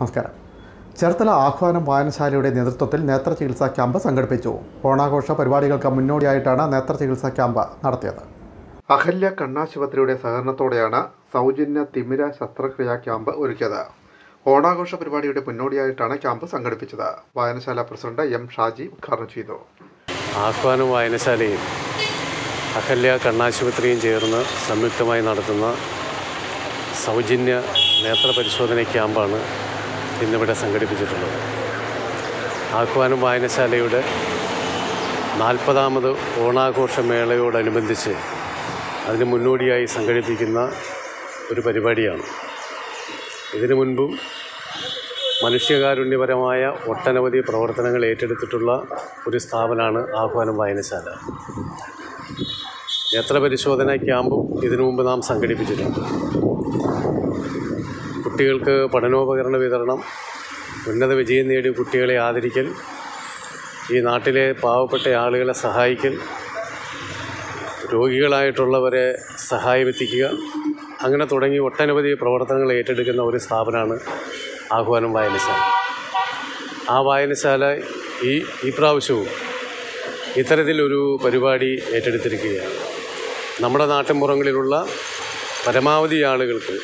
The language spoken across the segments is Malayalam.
നമസ്കാരം ചേർത്തല ആഹ്വാനം വായനശാലയുടെ നേതൃത്വത്തിൽ നേത്ര ചികിത്സാ ക്യാമ്പ് സംഘടിപ്പിച്ചു ഓണാഘോഷ പരിപാടികൾക്ക് മുന്നോടിയായിട്ടാണ് നേത്ര ചികിത്സാ ക്യാമ്പ് നടത്തിയത് അഹല്യ കണ്ണാശുപത്രിയുടെ സഹകരണത്തോടെയാണ് സൗജന്യ തിമിര ശസ്ത്രക്രിയാ ക്യാമ്പ് ഒരുക്കിയത് ഓണാഘോഷ പരിപാടിയുടെ മുന്നോടിയായിട്ടാണ് ക്യാമ്പ് സംഘടിപ്പിച്ചത് വായനശാല പ്രസിഡന്റ് എം ഷാജി ഉദ്ഘാടനം ചെയ്തു ആഹ്വാനം വായനശാലയും അഹല്യ കണ്ണാശുപത്രിയും ചേർന്ന് സംയുക്തമായി നടത്തുന്ന സൗജന്യ നേത്ര പരിശോധന ക്യാമ്പാണ് ഇന്നിവിടെ സംഘടിപ്പിച്ചിട്ടുള്ളത് ആഹ്വാനം വായനശാലയുടെ നാൽപ്പതാമത് ഓണാഘോഷ മേളയോടനുബന്ധിച്ച് അതിന് മുന്നോടിയായി സംഘടിപ്പിക്കുന്ന ഒരു പരിപാടിയാണ് ഇതിനു മുൻപും മനുഷ്യകാരുണ്യപരമായ ഒട്ടനവധി പ്രവർത്തനങ്ങൾ ഏറ്റെടുത്തിട്ടുള്ള ഒരു സ്ഥാപനമാണ് ആഹ്വാനം വായനശാല നേത്രപരിശോധന ക്യാമ്പും ഇതിനു മുമ്പ് നാം സംഘടിപ്പിച്ചിട്ടുണ്ട് കുട്ടികൾക്ക് പഠനോപകരണ വിതരണം ഉന്നത വിജയം നേടിയ കുട്ടികളെ ആദരിക്കൽ ഈ നാട്ടിലെ പാവപ്പെട്ട ആളുകളെ സഹായിക്കൽ രോഗികളായിട്ടുള്ളവരെ സഹായമെത്തിക്കുക അങ്ങനെ തുടങ്ങി ഒട്ടനവധി പ്രവർത്തനങ്ങൾ ഏറ്റെടുക്കുന്ന ഒരു സ്ഥാപനമാണ് ആഹ്വാനം വായനശാല ആ വായനശാല ഈ ഈ പ്രാവശ്യവും ഇത്തരത്തിലൊരു പരിപാടി ഏറ്റെടുത്തിരിക്കുകയാണ് നമ്മുടെ നാട്ടിൻപുറങ്ങളിലുള്ള പരമാവധി ആളുകൾക്ക്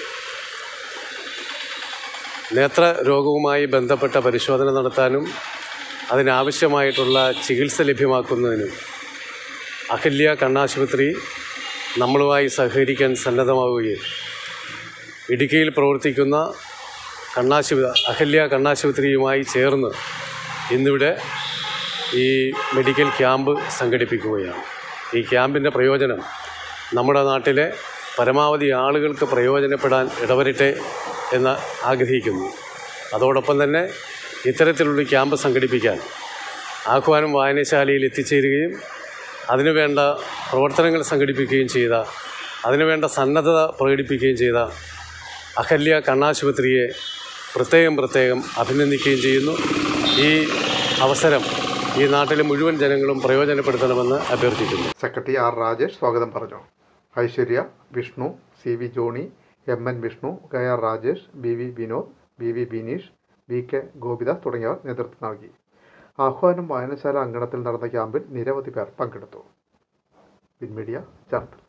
നേത്ര രോഗവുമായി ബന്ധപ്പെട്ട പരിശോധന നടത്താനും അതിനാവശ്യമായിട്ടുള്ള ചികിത്സ ലഭ്യമാക്കുന്നതിനും അഹല്യ കണ്ണാശുപത്രി നമ്മളുമായി സഹകരിക്കാൻ സന്നദ്ധമാവുകയും ഇടുക്കിയിൽ പ്രവർത്തിക്കുന്ന കണ്ണാശുപത്രി അഹല്യ കണ്ണാശുപത്രിയുമായി ചേർന്ന് ഇന്നിവിടെ ഈ മെഡിക്കൽ ക്യാമ്പ് സംഘടിപ്പിക്കുകയാണ് ഈ ക്യാമ്പിൻ്റെ പ്രയോജനം നമ്മുടെ നാട്ടിലെ പരമാവധി ആളുകൾക്ക് പ്രയോജനപ്പെടാൻ ഇടവരട്ടെ എന്ന് ആഗ്രഹിക്കുന്നു അതോടൊപ്പം തന്നെ ഇത്തരത്തിലുള്ള ക്യാമ്പ് സംഘടിപ്പിക്കാൻ ആഹ്വാനം വായനശാലയിൽ എത്തിച്ചേരുകയും അതിനുവേണ്ട പ്രവർത്തനങ്ങൾ സംഘടിപ്പിക്കുകയും ചെയ്ത അതിനുവേണ്ട സന്നദ്ധത പ്രകടിപ്പിക്കുകയും ചെയ്ത അഹല്യ കണ്ണാശുപത്രിയെ പ്രത്യേകം പ്രത്യേകം അഭിനന്ദിക്കുകയും ചെയ്യുന്നു ഈ അവസരം ഈ നാട്ടിലെ മുഴുവൻ ജനങ്ങളും പ്രയോജനപ്പെടുത്തണമെന്ന് അഭ്യർത്ഥിക്കുന്നു സെക്രട്ടറി ആർ രാജേഷ് സ്വാഗതം പറഞ്ഞു Aishwarya Vishnu C V Johny M N Vishnu K R Rajesh B V Vinod B V Bineesh V K Gopidas തുടങ്ങിയവർ നേതൃത്വം നൽകി ആഹ്വാനം വായനശാല അങ്കണത്തിൽ നടന്ന ക്യാമ്പിൽ നിരവധി പേർ പങ്കെടുത്തു വിൻമീഡിയ ചേർത്തല